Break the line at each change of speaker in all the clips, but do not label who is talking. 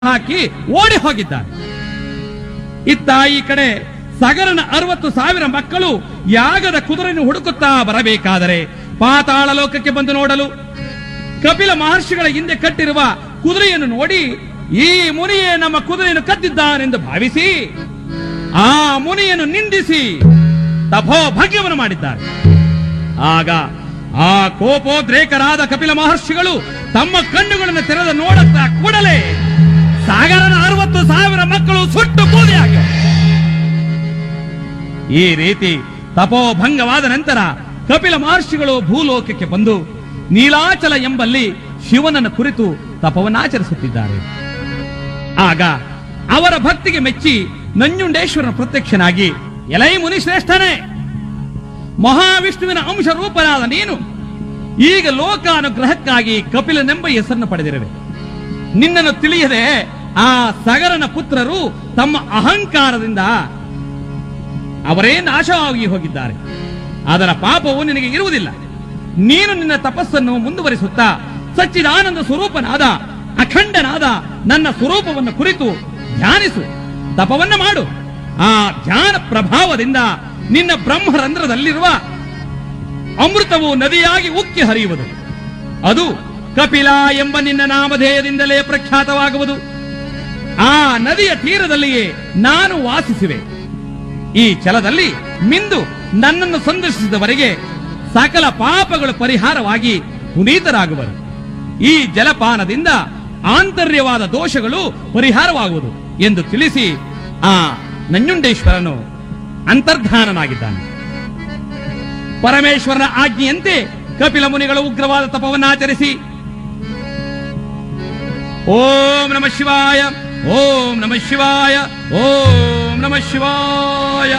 ಹಾಕಿ ಓಡಿ ಹೋಗಿದ್ದಾನೆ ಇತ್ತ ಈ ಕಡೆ ಸಗರನ ಅರವತ್ತು ಸಾವಿರ ಮಕ್ಕಳು ಯಾಗದ ಕುದುರೆಯನ್ನು ಹುಡುಕುತ್ತಾ ಬರಬೇಕಾದರೆ ಪಾತಾಳ ಲೋಕಕ್ಕೆ ಬಂದು ನೋಡಲು ಕಪಿಲ ಮಹರ್ಷಿಗಳ ಹಿಂದೆ ಕಟ್ಟಿರುವ ಕುದುರೆಯನ್ನು ನೋಡಿ ಈ ಮುನಿಯೇ ನಮ್ಮ ಕುದುರೆಯನ್ನು ಕದ್ದಿದ್ದಾನೆಂದು ಭಾವಿಸಿ ಆ ಮುನಿಯನ್ನು ನಿಂದಿಸಿ ತಪೋಭಾಗ್ಯವನ್ನು ಮಾಡಿದ್ದಾರೆ ಆಗ ಆ ಕೋಪೋದ್ರೇಕರಾದ ಕಪಿಲ ಮಹರ್ಷಿಗಳು ತಮ್ಮ ಕಣ್ಣುಗಳನ್ನು ತೆರೆದ ನೋಡುತ್ತಾ ಕೂಡಲೇ ಸಾಗರನ ಅರವತ್ತು ಸಾವಿರ ಮಕ್ಕಳು ಸುಟ್ಟು ಬೂದಿಯಾಗಿವೆ ಈ ರೀತಿ ತಪೋಭಂಗವಾದ ನಂತರ ಕಪಿಲ ಮಹರ್ಷಿಗಳು ಭೂಲೋಕಕ್ಕೆ ಬಂದು ನೀಲಾಚಲ ಎಂಬಲ್ಲಿ ಶಿವನನ್ನು ಕುರಿತು ತಪವನ್ನಾಚರಿಸುತ್ತಿದ್ದಾರೆ ಆಗ ಅವರ ಭಕ್ತಿಗೆ ಮೆಚ್ಚಿ ನಂಜುಂಡೇಶ್ವರನ ಪ್ರತ್ಯಕ್ಷನಾಗಿ ಎಲೈ ಮುನಿಶ್ರೇಷ್ಠನೇ ಮಹಾವಿಷ್ಣುವಿನ ಅಂಶ ರೂಪನಾದ ನೀನು ಈಗ ಲೋಕಾನುಗ್ರಹಕ್ಕಾಗಿ ಕಪಿಲನೆಂಬ ಹೆಸರನ್ನು ಪಡೆದಿರುವೆ ನಿನ್ನನ್ನು ತಿಳಿಯದೆ ಆ ಸಗರನ ಪುತ್ರರು ತಮ್ಮ ಅಹಂಕಾರದಿಂದ ಅವರೇ ನಾಶವಾಗಿ ಹೋಗಿದ್ದಾರೆ ಅದರ ಪಾಪವು ನಿನಗೆ ಇರುವುದಿಲ್ಲ ನೀನು ನಿನ್ನ ತಪಸ್ಸನ್ನು ಮುಂದುವರಿಸುತ್ತಾ ಸಚ್ಚಿದಾನಂದ ಸ್ವರೂಪನಾದ ಅಖಂಡನಾದ ನನ್ನ ಸ್ವರೂಪವನ್ನು ಕುರಿತು ಧ್ಯಾನಿಸು ತಪವನ್ನ ಮಾಡು ಆ ಧ್ಯಾನ ಪ್ರಭಾವದಿಂದ ನಿನ್ನ ಬ್ರಹ್ಮರಂಧ್ರದಲ್ಲಿರುವ ಅಮೃತವು ನದಿಯಾಗಿ ಉಕ್ಕಿ ಹರಿಯುವುದು ಅದು ಕಪಿಲ ಎಂಬ ನಿನ್ನ ನಾಮಧೇಯದಿಂದಲೇ ಪ್ರಖ್ಯಾತವಾಗುವುದು ಆ ನದಿಯ ತೀರದಲ್ಲಿಯೇ ನಾನು ವಾಸಿಸುವೆ ಈ ಛಲದಲ್ಲಿ ಮಿಂದು ನನ್ನನ್ನು ಸಂದರ್ಶಿಸಿದವರೆಗೆ ಸಕಲ ಪಾಪಗಳು ಪರಿಹಾರವಾಗಿ ಪುನೀತರಾಗುವರು ಈ ಜಲಪಾನದಿಂದ ಆಂತರ್ಯವಾದ ದೋಷಗಳು ಪರಿಹಾರವಾಗುವುದು ಎಂದು ತಿಳಿಸಿ ಆ ನಂಜುಂಡೇಶ್ವರನು ಅಂತರ್ಧಾನನಾಗಿದ್ದಾನೆ ಪರಮೇಶ್ವರನ ಆಜ್ಞೆಯಂತೆ ಕಪಿಲ ಮುನಿಗಳು ಉಗ್ರವಾದ ತಪವನ್ನಾಚರಿಸಿ ಓಂ ನಮ ಶಿವಾಯ ಓಂ ನಮ ಶಿವಾಯ ಓಂ ನಮ ಶಿವಾಯ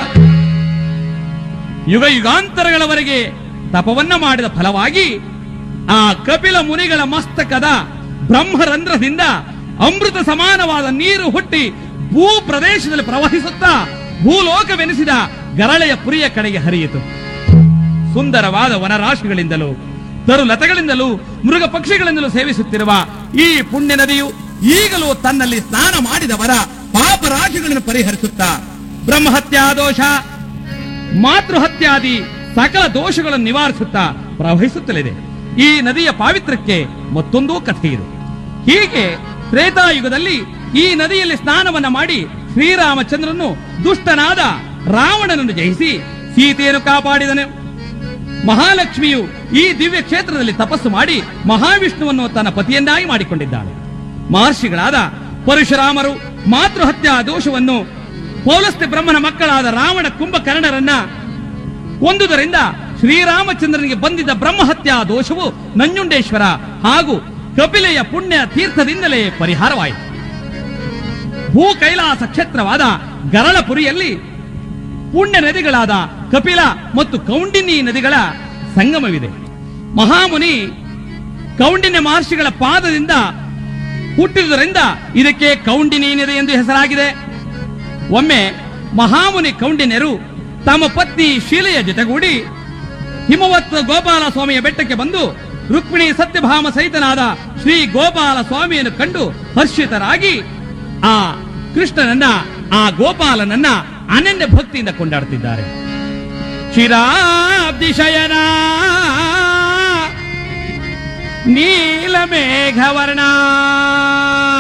ಯುಗ ಯುಗಾಂತರಗಳವರೆಗೆ ತಪವನ್ನ ಮಾಡಿದ ಫಲವಾಗಿ ಆ ಕಪಿಲ ಮುನಿಗಳ ಮಸ್ತಕದ ಬ್ರಹ್ಮರಂಧ್ರದಿಂದ ಅಮೃತ ಸಮಾನವಾದ ನೀರು ಹುಟ್ಟಿ ಭೂ ಪ್ರದೇಶದಲ್ಲಿ ಪ್ರವಹಿಸುತ್ತಾ ಭೂಲೋಕವೆನಿಸಿದ ಗರಳೆಯ ಪುರಿಯ ಕಡೆಗೆ ಹರಿಯಿತು ಸುಂದರವಾದ ವನರಾಶಿಗಳಿಂದಲೂ ತರುಲತೆಗಳಿಂದಲೂ ಮೃಗ ಪಕ್ಷಿಗಳಿಂದಲೂ ಸೇವಿಸುತ್ತಿರುವ ಈ ಪುಣ್ಯ ನದಿಯು ಈಗಲೂ ತನ್ನಲ್ಲಿ ಸ್ನಾನ ಮಾಡಿದವರ ಪಾಪರಾಶಿಗಳನ್ನು ಪರಿಹರಿಸುತ್ತಾ ಬ್ರಹ್ಮಹತ್ಯಾ ದೋಷ ಮಾತೃಹತ್ಯಾದಿ ಸಕಲ ದೋಷಗಳನ್ನು ನಿವಾರಿಸುತ್ತಾ ಪ್ರವಹಿಸುತ್ತಲಿದೆ ಈ ನದಿಯ ಪಾವಿತ್ರಕ್ಕೆ ಮತ್ತೊಂದು ಕಥೆ ಇದೆ ಹೀಗೆ ತ್ರೇತಾಯುಗದಲ್ಲಿ ಈ ನದಿಯಲ್ಲಿ ಸ್ನಾನವನ್ನ ಮಾಡಿ ಶ್ರೀರಾಮಚಂದ್ರನು ದುಷ್ಟನಾದ ರಾವಣನನ್ನು ಜಯಿಸಿ ಸೀತೆಯನ್ನು ಕಾಪಾಡಿದನು ಮಹಾಲಕ್ಷ್ಮಿಯು ಈ ದಿವ್ಯ ಕ್ಷೇತ್ರದಲ್ಲಿ ತಪಸ್ಸು ಮಾಡಿ ಮಹಾವಿಷ್ಣುವನ್ನು ತನ್ನ ಪತಿಯನ್ನಾಗಿ ಮಾಡಿಕೊಂಡಿದ್ದಾಳೆ ಮಹರ್ಷಿಗಳಾದ ಪರಶುರಾಮರು ಮಾತೃಹತ್ಯಾ ದೋಷವನ್ನು ಪೌಲಸ್ತ್ಯ ಬ್ರಹ್ಮನ ಮಕ್ಕಳಾದ ರಾವಣ ಕುಂಭಕರ್ಣರನ್ನ ಕೊಂದುದರಿಂದ ಶ್ರೀರಾಮಚಂದ್ರನಿಗೆ ಬಂದಿದ್ದ ಬ್ರಹ್ಮಹತ್ಯಾ ದೋಷವು ನಂಜುಂಡೇಶ್ವರ ಹಾಗೂ ಕಪಿಲೆಯ ಪುಣ್ಯ ತೀರ್ಥದಿಂದಲೇ ಪರಿಹಾರವಾಯಿತು ಭೂ ಕೈಲಾಸ ಕ್ಷೇತ್ರವಾದ ಗರಳಪುರಿಯಲ್ಲಿ ಪುಣ್ಯ ನದಿಗಳಾದ ಕಪಿಲ ಮತ್ತು ಕೌಂಡಿನಿ ನದಿಗಳ ಸಂಗಮವಿದೆ ಮಹಾಮುನಿ ಕೌಂಡಿನ್ಯ ಮಹರ್ಷಿಗಳ ಪಾದದಿಂದ ಹುಟ್ಟಿದುದರಿಂದ ಇದಕ್ಕೆ ಕೌಂಡಿನಿ ನದಿ ಎಂದು ಹೆಸರಾಗಿದೆ ಒಮ್ಮೆ ಮಹಾಮುನಿ ಕೌಂಡಿನ್ಯರು ತಮ್ಮ ಪತ್ನಿ ಶೀಲೆಯ ಜೊತೆಗೂಡಿ ಹಿಮವತ್ ಗೋಪಾಲ ಸ್ವಾಮಿಯ ಬೆಟ್ಟಕ್ಕೆ ಬಂದು ರುಕ್ಮಿಣಿ ಸತ್ಯಭಾಮ ಸಹಿತನಾದ ಶ್ರೀ ಗೋಪಾಲ ಸ್ವಾಮಿಯನ್ನು ಕಂಡು ಹರ್ಷಿತರಾಗಿ ಆ ಕೃಷ್ಣನನ್ನ ಆ ಗೋಪಾಲನನ್ನ ಅನನ್ಯ ಭಕ್ತಿಯಿಂದ ಕೊಂಡಾಡುತ್ತಿದ್ದಾರೆ ಶಿರಾಬ್ದಿಶಯನ ನೀಲಮೇಘವರ್ಣ